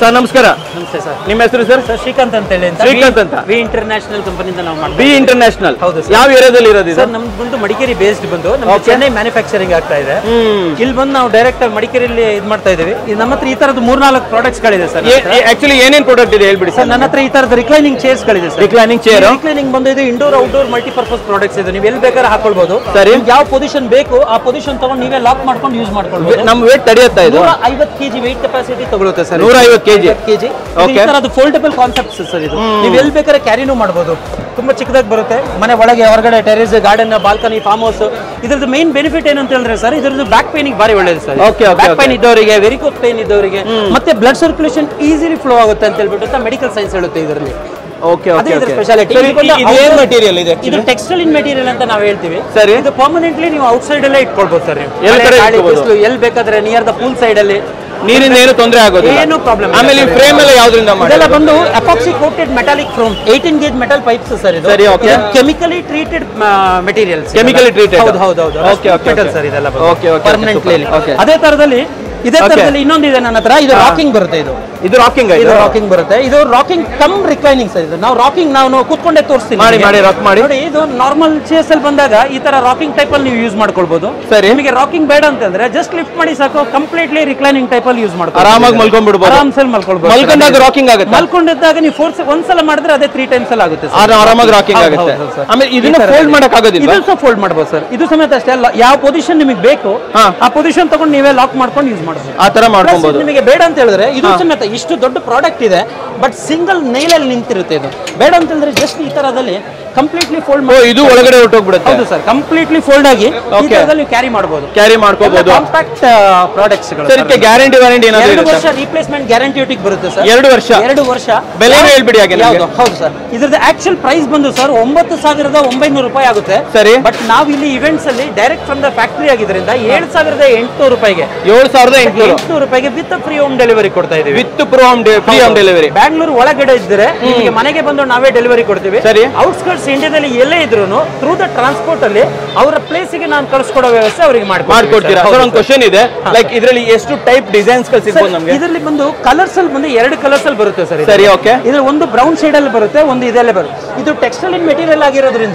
Sir ನಮಸ್ಕಾರ ನಮಸ್ತೆ sir ನಿಮ್ಮ ಹೆಸರು ಸರ್ ಸರ್ ಶ್ರೀಕಾಂತ್ ಅಂತ ಹೇಳಿ ಅಂತ ಶ್ರೀಕಾಂತ್ ಅಂತ. ವಿ ಇಂಟರ್ನ್ಯಾಷನಲ್ ಕಂಪನಿಯಿಂದ ನಾವು ಬಿ ಮಾಡ್ತೀವಿ ಇಂಟರ್ನ್ಯಾಷನಲ್ ಹೌದು ಸರ್. ಯಾವ ಏರಿಯಾದಲ್ಲಿ ಇರೋದು ಇದು ಸರ್ ನಮ್ದು ಬಂದು ಮಡಿಕೇರಿ ಬೇಸ್ಡ್ ಬಂದು ನಮ್ಮ ಚೆನ್ನೈ ಮ್ಯಾನುಫ್ಯಾಕ್ಚರಿಂಗ್ ಆಗ್ತಾ ಇದೆ ಹ್ಮ್ ಇಲ್ಲಿ ಬಂದು ನಾವು ಡೈರೆಕ್ಟ್ ಆಗಿ ಮಡಿಕೇರಿಯಲ್ಲಿ ಇದು ಮಾಡ್ತಾ ಇದೀವಿ ಇದು ನಮ್ಮ ಹತ್ರ ಈ ತರದ್ದು ಮೂರ್ನಾಲ್ಕು ಪ್ರಾಡಕ್ಟ್ಸ್ ಗಳಿದೆ ಸರ್ ಆಕ್ಚುಲಿ ಏನೇನ್ ಪ್ರಾಡಕ್ಟ್ ಇದೆ ಹೇಳ್ಬಿಡಿ ಸರ್ ನನ್ನ ಹತ್ರ ಈ ತರದ ರಿಕ್ಲೈನಿಂಗ್ ಚೇರ್ಸ್ ಗಳಿದೆ ಸರ್ ರಿಕ್ಲೈನಿಂಗ್ ಚೇರ್ ರಿಕ್ಲೈನಿಂಗ್ ಬಂದು ಇದು ಇಂಡೋರ್ ಔಟ್ಡೋರ್ ಮಲ್ಟಿಪರ್ಪಸ್ ಪ್ರಾಡಕ್ಟ್ಸ್ ಇದು ನೀವು ಎಲ್ಲಿ ಬೇಕಾದ್ರೆ ಹಾಕೊಳ್ಬಹುದು ಸರಿ. ನಿಮ್ಗೆ ಯಾವ ಪೊಸಿಷನ್ ಬೇಕು ಆ ಪೊಸಿಷನ್ ತಗೊಂಡು ನೀವೇ ಲಾಕ್ ಮಾಡ್ಕೊಂಡು ಯೂಸ್ ಮಾಡ್ಕೊಳ್ಬಹುದು ನಮ್ ವೇಟ್ ತಡೆಯುತ್ತಾ ಇದು ನೂರ ಐವತ್ತು ಕೆಜಿ ವೆಯ್ಟ್ ಕೆಪಾಸಿಟಿ ತಗೊಳುತ್ತೆ ಸರ್ ನೂರ ಐವತ್ತು ಕೆಜಿ ಕೆಜಿ Okay. ಅದು ಫೋಲ್ಡಬಲ್ ಕಾನ್ಸೆಪ್ಟ್ ಸರ್ ಇದು ನೀವು ಎಲ್ಲಿ ಬೇಕಾದ್ರೆ ಕ್ಯಾರಿನೂ ಮಾಡಬಹುದು ತುಂಬಾ ಚಿಕ್ಕದಾಗಿ ಬರುತ್ತೆ ಮನೆ ಒಳಗೆ ಹೊರಗಡೆ terrace garden balcony farm house ಇದ್ರದ್ದು ಮೈನ್ ಬೆನಿಫಿಟ್ ಏನು ಅಂತ ಹೇಳಿದ್ರೆ ಸರ್ ಇದ್ರದ್ದು ಬ್ಯಾಕ್ ಪೈನಿಗೆ ಬಾರಿ ಒಳ್ಳೇದು sir Okay, okay, back okay. Pain ಇದ್ದವರಿಗೆ ವೆರಿಕೋಸ್ ಪೈನ್ ಇದ್ದವರಿಗೆ ಮತ್ತೆ ಬ್ಲಡ್ ಸರ್ಕ್ಯುಲೇಷನ್ ಈಸಿಲಿ ಫ್ಲೋ ಆಗುತ್ತೆ ಅಂತ ಹೇಳ್ಬಿಟ್ಟು ಮೆಡಿಕಲ್ ಸೈನ್ಸ್ ಹೇಳುತ್ತೆ ಇದರಲ್ಲಿ ಓಕೆ ಅದೇ ಓಕೆ ಇದ್ರ ಓಕೆ ಸ್ಪೆಷಾಲಿಟಿ ಇದು ಏನ್ ಮಟೀರಿಯಲ್ ಇದೆ ಇದು ಟೆಕ್ಸ್ಟೈಲ್ ಇನ್ ಮೆಟೀರಿಯಲ್ ಅಂತ ನಾವು ಹೇಳ್ತೀವಿ ಸರಿ. ಇದು ಪರ್ಮನೆಂಟ್ಲಿ ನೀವು ಔಟ್ ಸೈಡ್ ಅಲ್ಲೇ ಇಟ್ಕೊಳ್ಬಹುದು ಸರ್ ನೀವು ಎಲ್ಲಿ ಮಳೆ, ಕಡೆ ಗಾಳಿ, ಇಟ್ಕೊಬೋದು? ಬಿಸಿಲು ಎಲ್ಲಿ ಬೇಕಾದ್ರೆ ನಿಯರ್ ದ ಪೂಲ್ ಸೈಡ್ ಅಲ್ಲಿ ನೀರಿಂದ ಏನು ತೊಂದರೆ ಆಗೋದಿಲ್ಲ ಏನು ಪ್ರಾಬ್ಲಮ್ ಆಮೇಲೆ ಈ ಫ್ರೇಮ್ ಎಲ್ಲ ಯಾವ್ದ್ರಿಂದ ಮಾಡಿ ಇದೆಲ್ಲ ಬಂದು epoxy coated metallic from eighteen gauge metal pipes sir ಇದು ಸರಿ, okay. Chemically treated materials Chemically treated. ಹೌದು ಹೌದು ಹೌದು Okay, okay, metal okay. Sir ಇದೆಲ್ಲ Okay, okay, okay, permanently super. Okay. ಅದೇ ತರದಲ್ಲಿ ಇದೇ Okay. ತರದಲ್ಲಿ ಇನ್ನೊಂದು ಇದೆ ನನ್ನ ಹತ್ರ ಇದು ರಾಕಿಂಗ್ ಬರುತ್ತೆ ಇದು ಇದು ರಾಕಿಂಗ್ ಇದು ಇದು ರಾಕಿಂಗ್ ಬರುತ್ತೆ ಇದು ರಾಕಿಂಗ್ ಕಮ್ ರಿಕ್ಲೈನಿಂಗ್ ಸರ್ ಇದು ನಾವು ರಾಕಿಂಗ್ ನಾವು ಕೂತ್ಕೊಂಡೇ ತೋರಿಸ್ತೀವಿ ಮಾಡಿ, ನಿಮಗೆ. ಮಾಡಿ, rock ಮಾಡಿ. ನೋಡಿ ಇದು ನಾರ್ಮಲ್ ಚೇರ್ಸ್ ಅಲ್ಲಿ ಬಂದಾಗ ಈ ತರ ರಾಕಿಂಗ್ ಟೈಪ್ ಅಲ್ಲಿ ನೀವು ಯೂಸ್ ಮಾಡ್ಕೊಳ್ಬಹುದು ಸರಿ. ನಿಮಗೆ ರಾಕಿಂಗ್ ಬೇಡ ಅಂತಂದ್ರೆ ಜಸ್ಟ್ ಲಿಫ್ಟ್ ಮಾಡಿ ಸಾಕು ಕಂಪ್ಲೀಟ್ಲಿ ರಿಕ್ಲೈನಿಂಗ್ ಟೈಪ್ ಅಲ್ಲಿ ಯೂಸ್ ಮಾಡ್ಕೊಳ್ಳಿ ಆರಾಮಾಗಿ ಮಲ್ಕೊಂಡ್ಬಿಡ್ಬೋದು. ಆರಾಮ್ಸಲ್ಲಿ ಮಲ್ಕೊಳ್ಬಹುದು ಮಲ್ಕೊಂಡಾಗ ರಾಕಿಂಗ್ ಆಗುತ್ತೆ ಮಲ್ಕೊಂಡಿದ್ದಾಗ ನೀವು ಫೋರ್ಸ್ ಒಂದ್ಸಲ ಮಾಡಿದ್ರೆ ಅದೇ ತ್ರೀ ಟೈಮ್ಸ್ ಅಲ್ಲಿ ಆಗುತ್ತೆ sir. ಆರಾಮಾಗಿ ರಾಕಿಂಗ್ ಹೌದು, ಆಗುತ್ತೆ ಹೌದು, sir. ಆಮೇಲೆ ಇದನ್ನ ಈ ತರ ಫೋಲ್ಡ್ ಇದೆ. ಮಾಡಕ್ ಆಗೋದಿಲ್ಲ ಇದು ಸಹ ಫೋಲ್ಡ್ ಮಾಡ್ಬೋದು ಸರ್ ಇದು ಸಮೇತ ಅಷ್ಟೇ ಅಲ್ಲ ಯಾವ ಪೊಸಿಷನ್ ನಿಮಗೆ ಬೇಕು ಹಾ. ಆ ಪೊಸಿಷನ್ ತಗೊಂಡು ನೀವೇ ಲಾಕ್ ಮಾಡ್ಕೊಂಡು ಯೂಸ್ ಮಾಡಬಹುದು ಆ ತರ Plus ಮಾಡ್ಕೊಬಹುದು ಇದು ನಿಮಗೆ ಬೇಡ ಅಂತ ಹೇಳಿದ್ರೆ ಇದು ಸಮೇತ ಇಷ್ಟು ದೊಡ್ಡ ಪ್ರಾಡಕ್ಟ್ ಇದೆ ಬಟ್ ಸಿಂಗಲ್ ನೈಲಲ್ಲಿ ನಿಂತಿರುತ್ತೆ ಇದು ಬೇಡ ಅಂತ ಹೇಳಿದ್ರೆ ಜಸ್ಟ್ ಈ ತರದಲ್ಲಿ ಕಂಪ್ಲೀಟ್ಲಿ ಫೋಲ್ಡ್ ಓ ಇದು ಒಳಗಡೆ ಹೊರಟೋಗ್ಬಿಡುತ್ತೆ ಹೌದು ಸರ್ ಕಂಪ್ಲೀಟ್ಲಿ ಫೋಲ್ಡ್ ಆಗಿ ಈ Okay. ತರದಲ್ಲಿ ಕ್ಯಾರಿ ಮಾಡಬಹುದು ಕ್ಯಾರಿ ಮಾಡ್ಕೋಬಹುದು ಕಾಂಪ್ಯಾಕ್ಟ್ ಪ್ರಾಡಕ್ಟ್ಸ್ ಸರ್ ಇದಕ್ಕೆ ಗ್ಯಾರಂಟಿ ವಾರಂಟಿ ಏನಾದ್ರು ಎರಡು ಇರುತ್ತೆ ವರ್ಷ ರೀಪ್ಲೇಸ್ಮೆಂಟ್ ಗ್ಯಾರಂಟಿ ಬರುತ್ತೆ ಸರ್ ಎರಡು ವರ್ಷ ಎರಡು ವರ್ಷ ಬೆಲೆ ಯಾವ- ಹೇಳ್ಬಿಡಿ ಹಾಗೆ ನಮ್ಗೆ. ಯಾವ್ದು? ಹೌದು ಸರ್ ಇದ್ರದ್ದು ಆಕ್ಚುಲ್ ಪ್ರೈಸ್ ಬಂದು ಸರ್ ಒಂಬತ್ತು ಸಾವಿರದ ಒಂಬೈನೂರು ರೂಪಾಯಿ ಆಗುತ್ತೆ ಸರಿ. ಬಟ್ ನಾವು ಇಲ್ಲಿ ಇವೆಂಟ್ಸ್ ಅಲ್ಲಿ ಡೈರೆಕ್ಟ್ ಫ್ರಮ್ ದ ಫ್ಯಾಕ್ಟರಿ ಆಗಿದ್ರಿಂದ ಏಳು ಸಾವಿರದ ಎಂಟುನೂರು ರೂಪಾಯಿಗೆ ಏಳು ಸಾವಿರದ ಎಂಟುನೂರು ಎಂಟುನೂರು ರೂಪಾಯಿಗೆ ವಿತ್ ಫ್ರೀ ಹೋಮ್ ಡೆಲಿವರಿ ಕೊಡ್ತಾ ಇದೀವಿ with pro home free home delivery Bangalore ಒಳಗಡೆ ಇದ್ರೆ ನಿಮಗೆ ಮನೆಗೆ ಬಂದು ನಾವೇ ಡೆಲಿವರಿ ಕೊಡ್ತೀವಿ ಸರಿ. ಔಟ್ಸ್ಕರ್ಟ್ಸ್ ಇಂಡಿಯಾದಲ್ಲಿ ಎಲ್ಲೇ ಇದ್ರು ಥ್ರೂ ದ ಟ್ರಾನ್ಸ್ಪೋರ್ಟ್ ಅಲ್ಲಿ ಅವರ ಪ್ಲೇಸ್ ಗೆ ನಾನು ಕಳಿಸ್ಕೊಡೋ ವ್ಯವಸ್ಥೆ ಅವರಿಗೆ ಮಾಡ್ಕೊಡ್ತೀರಾ ಸರ್ ಒಂದು ಕ್ವಶನ್ ಇದೆ ಲೈಕ್ ಇದರಲ್ಲಿ ಎಷ್ಟು ಟೈಪ್ ಡಿಸೈನ್ಸ್ ಗಳು ಸಿಗ್ಬೋದು ನಮಗೆ ಇದರಲ್ಲಿ ಬಂದು ಕಲರ್ಸ್ ಅಲ್ಲಿ ಬಂದು ಎರಡು ಕಲರ್ಸ್ ಅಲ್ಲಿ ಬರುತ್ತೆ ಸರ್ ಸರಿ ಓಕೆ ಇದು ಒಂದು ಬ್ರೌನ್ ಶೇಡ್ ಅಲ್ಲಿ ಬರುತ್ತೆ ಒಂದು ಇದಲ್ಲೇ ಬರುತ್ತೆ ಇದು ಟೆಕ್ಸ್ಟೈಲ್ ಇನ್ ಮೆಟೀರಿಯಲ್ ಆಗಿರೋದ್ರಿಂದ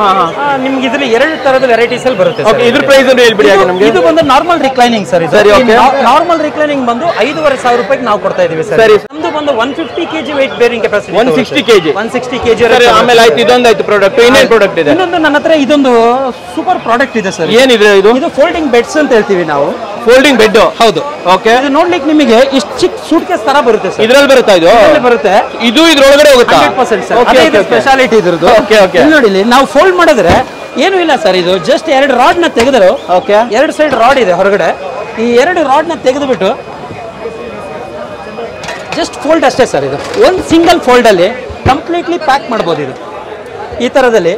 ಆ, ನಿಮ್ಗೆ ಇದರಲ್ಲಿ ಎರಡು ತರದ ವೆರೈಟೀಸ್ ಅಲ್ಲಿ ಬರುತ್ತೆ sir ಓಕೆ ಇದ್ರ ಪ್ರೈಸ್ ಅನ್ನು ಹೇಳ್ಬಿಡಿ ಹಾಗೆ ಇದು- ನಮಗೆ ಇದು ಬಂದು ನಾರ್ಮಲ್ ರಿಕ್ಲೈನಿಂಗ್ ಸರ್ ಸರಿ, okay. ನಾರ್ಮಲ್ ರಿಕ್ಲೈನಿಂಗ್ ಬಂದು ಐದೂವರೆ ಸಾವಿರ ರೂಪಾಯಿಗೆ ನಾವು ಕೊಡ್ತಾ ಇದೀವಿ ಸರ್ ಸರಿ. ನಮ್ದು ಬಂದು one fifty KG weight bearing capacity 160 kg. One sixty KG ಸರಿ ಆಮೇಲೆ ಆಯ್ತು ಇದೊಂದು ಆಯ್ತು ಪ್ರಾಡಕ್ಟ್ ಇನ್ನೇನು ಪ್ರಾಡಕ್ಟ್ ಇದೆ ಇನ್ನೊಂದು ನನ್ನ ಹತ್ರ ಇದೊಂದು ಸೂಪರ್ ಪ್ರಾಡಕ್ಟ್ ಇದೆ ಸರ್ ಏನಿದೆ ಇದು ಇದು ಫೋಲ್ಡಿಂಗ್ ಬೆಡ್ಸ್ ಅಂತ ಹೇಳ್ತೀವಿ ನಾವು ಫೋಲ್ಡಿಂಗ್ ಬೆಡ್ ಹೌದು ಓಕೆ ಇದು ನೋಡ್ಲಿಕ್ಕೆ ನಿಮಗೆ ಇಷ್ಟು ಚಿಕ್ಕ ಸೂಟ್ ಕೇಸ್ ತರ ಬರುತ್ತೆ ಸರ್ ಇದ್ರಲ್ಲಿ ಬರುತ್ತಾ ಇದು ಇದರಲ್ಲಿ ಬರುತ್ತೆ ಇದು ಇದ್ರೊಳಗಡೆ ಹೋಗುತ್ತಾ ಹಂಡ್ರೆಡ್ ಪರ್ಸೆಂಟ್ ಸರ್ Okay, ಅದೇ okay, ಇದು okay. ಸ್ಪೆಷಾಲಿಟಿ ಇದ್ರದ್ದು Okay, okay. ಇಲ್ಲಿ ನೋಡಿ ಇಲ್ಲಿ ನಾವು ಫೋಲ್ಡ್ ಮಾಡಿದ್ರೆ ಏನು ಇಲ್ಲ ಸರ್ ಇದು ಜಸ್ಟ್ ಎರಡು ರಾಡ್ ನ ತೆಗೆದರು ಓಕೆ ಎರಡು ಸೈಡ್ ರಾಡ್ ಇದೆ ಹೊರಗಡೆ ಈ ಎರಡು ರಾಡ್ ನ ತೆಗೆದುಬಿಟ್ಟು ಜಸ್ಟ್ ಫೋಲ್ಡ್ ಅಷ್ಟೇ ಸರ್ ಇದು ಒಂದು ಸಿಂಗಲ್ ಫೋಲ್ಡ್ ಅಲ್ಲಿ ಕಂಪ್ಲೀಟ್ಲಿ ಪ್ಯಾಕ್ ಮಾಡ್ಬೋದು ಇದು ಈ ಥರದಲ್ಲಿ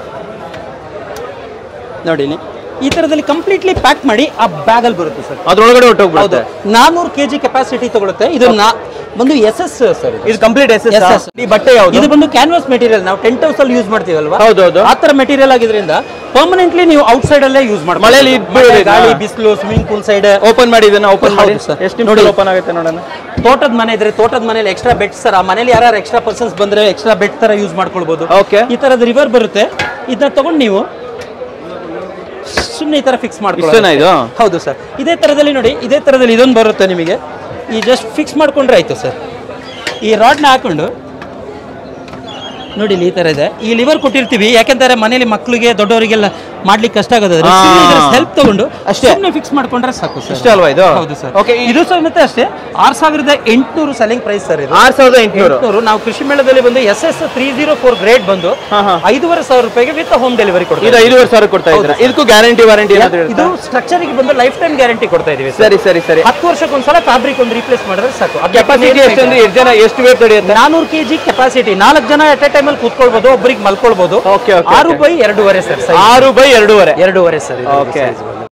ನೋಡಿ ಇಲ್ಲಿ ಈ ಥರದಲ್ಲಿ ಕಂಪ್ಲೀಟ್ಲಿ ಪ್ಯಾಕ್ ಮಾಡಿ ಆ ಬ್ಯಾಗಲ್ಲಿ ಬರುತ್ತೆ ಸರ್ ಅದ್ರೊಳಗಡೆ ಹೌದು ಹೊಟ್ಟೋಗ್ಬಿಡುತ್ತೆ ನಾನ್ನೂರು ಕೆ ಜಿ ಕೆಪಾಸಿಟಿ ತಗೊಳುತ್ತೆ ಇದು ನಾ ಬಂದು ಎಸ್ ಎಸ್ ಸರ್ ಇದು ಇದು ಕಂಪ್ಲೀಟ್ ಎಸ್ Yes, yes. ಈ ಬಟ್ಟೆ ಯಾವುದು ಇದು ಬಂದು ಕ್ಯಾನ್ವಾಸ್ ಮೆಟೀರಿಯಲ್ ನಾವು ಟೆಂಟ್ ಹೌಸ್ ಅಲ್ಲಿ ಯೂಸ್ ಮಾಡ್ತೀವಲ್ವಾ ಹೌದೌದು. ಆ ತರ ಮೆಟೀರಿಯಲ್ ಆಗಿದ್ರಿಂದ ಪರ್ಮನೆಂಟ್ಲಿ ನೀವು ಔಟ್ ಸೈಡ್ ಅಲ್ಲೇ ಯೂಸ್ ಮಾಡಿ ಮಳೆಯಲ್ಲಿ ಇಟ್ಬಿಡೋದು ಇದನ್ನ? ಗಾಳಿ ಬಿಸಿಲು ಸ್ವಿಮ್ಮಿಂಗ್ ಪೂಲ್ ಸೈಡ್ ಓಪನ್ ಮಾಡಿ ಇದನ್ನ ಓಪನ್ ಮಾಡಿ ಹೌದು sir. ಎಷ್ಟು ನೋಡಿ. ನಿಮಿಷ ಓಪನ್ ಆಗುತ್ತೆ ನೋಡೋಣ ತೋಟದ ಮನೆ ಇದ್ರೆ ತೋಟದ ಮನೇಲಿ ಎಕ್ಸ್ಟ್ರಾ ಬೆಡ್ ಸರ್ ಆ ಮನೇಲಿ ಯಾರು ಎಕ್ಸ್ಟ್ರಾ ಪರ್ಸನ್ಸ್ ಬಂದ್ರೆ ಎಕ್ಸ್ಟ್ರಾ ಬೆಡ್ ತರ ಯೂಸ್ ಮಾಡ್ಕೊಳ್ಬಹುದು ಓಕೆ ಈ ತರದ ರಿವರ್ ಬರುತ್ತೆ ಇದನ್ನ ತಗೊಂಡು ನೀವು ಸುಮ್ಮನೆ ಈ ತರ ಫಿಕ್ಸ್ ಇಷ್ಟೇನಾ ಮಾಡ್ಕೊಳ್ಳಿ ಇದು ಹೌದು ಸರ್ ಇದೇ ತರದಲ್ಲಿ ನೋಡಿ ಇದೇ ತರದಲ್ಲಿ ಇದೊಂದು ಬರುತ್ತೆ ನಿಮಗೆ ಈ ಜಸ್ಟ್ ಫಿಕ್ಸ್ ಮಾಡ್ಕೊಂಡ್ರೆ ಆಯ್ತು ಸರ್ ಈ ರಾಡ್ನ ಹಾಕೊಂಡು ನೋಡಿ ಇಲ್ಲಿ ಈ ತರ ಇದೆ ಈ ಲಿವರ್ ಕೊಟ್ಟಿರ್ತೀವಿ ಯಾಕೆಂದ್ರೆ ಮನೇಲಿ ಮಕ್ಕಳಿಗೆ ದೊಡ್ಡವರಿಗೆಲ್ಲ ಮಾಡ್ಲಿಕ್ಕೆ ಕಷ್ಟ ಆಗೋದಾದ್ರೆ ಆ. ಹೆಲ್ಪ್ ತಗೊಂಡು ಅಷ್ಟೇ. ಸುಮ್ಮನೆ ಫಿಕ್ಸ್ ಮಾಡ್ಕೊಂಡ್ರೆ ಸಾಕು ಸರ್ ಇಷ್ಟೇ ಅಲ್ವಾ ಇದು ಹೌದು ಸರ್ ಓಕೆ ಇದು ಸಹ ಮತ್ತೆ ಅಷ್ಟೇ ಆರ್ ಸಾವಿರದ ಎಂಟುನೂರು ಸೆಲ್ಲಿಂಗ್ ಪ್ರೈಸ್ ಸರ್ ಇದು ಆರ್ ಸಾವಿರದ ಎಂಟುನೂರು ಎಂಟುನೂರು ನಾವು ಕೃಷಿ ಮೇಳದಲ್ಲಿ ಬಂದು S S three zero four grade ಬಂದು ಹಾ, ಹಾ. ಐದೂವರೆ ಸಾವಿರ ರೂಪಾಯಿಗೆ ವಿತ್ ಹೋಮ್ ಡೆಲಿವರಿ ಕೊಡ್ತೀವಿ ಇದು ಐದುವರೆ ಸಾವಿರ ಕೊಡ್ತಾ ಇದ್ದೀರಾ ಇದಕ್ಕೂ ಗ್ಯಾರಂಟಿ ವಾರಂಟಿ ಏನಾದ್ರು ಇದು ಇರುತ್ತಾ ಸ್ಟ್ರಕ್ಚರ್ ಬಂದು ಲೈಫ್ ಟೈಮ್ ಗ್ಯಾರಂಟಿ ಕೊಡ್ತಾ ಇದೀವಿ ಸರ್ ಸರಿ ಸರಿ ಸರಿ ಹತ್ತು ವರ್ಷಕ್ಕೊಂದ್ಸಲ ಫ್ಯಾಬ್ರಿಕ್ ಒಂದು ರೀಪ್ಲೇಸ್ ಮಾಡಿದ್ರೆ ಸಾಕು ಕೆಪಾಸಿಟಿ ಎಷ್ಟು ಅಂದ್ರೆ ಎಷ್ಟು ಜನ ಎಷ್ಟು ವೇಟ್ ನಡೆಯುತ್ತೆ ನಾನೂರು ಕೆಜಿ ಕೆಪಾಸಿಟಿ ನಾಲ್ಕು ಜನ ಎಟ್ ಎ ಟೈಮ್ ಅಲ್ಲಿ ಕೂತ್ಕೊಳ್ಬಹುದು ಒಬ್ಬರಿಗೆ ಮಲ್ಕೊಳ್ಬಹುದು Okay, okay, ಆರು okay. ಬೈ ಎರಡೂವರೆ ಸರ್ ಆರು ಬೈ ಎರಡೂವರೆ ಎರಡೂವರೆ ಸರ್ ಓಕೆ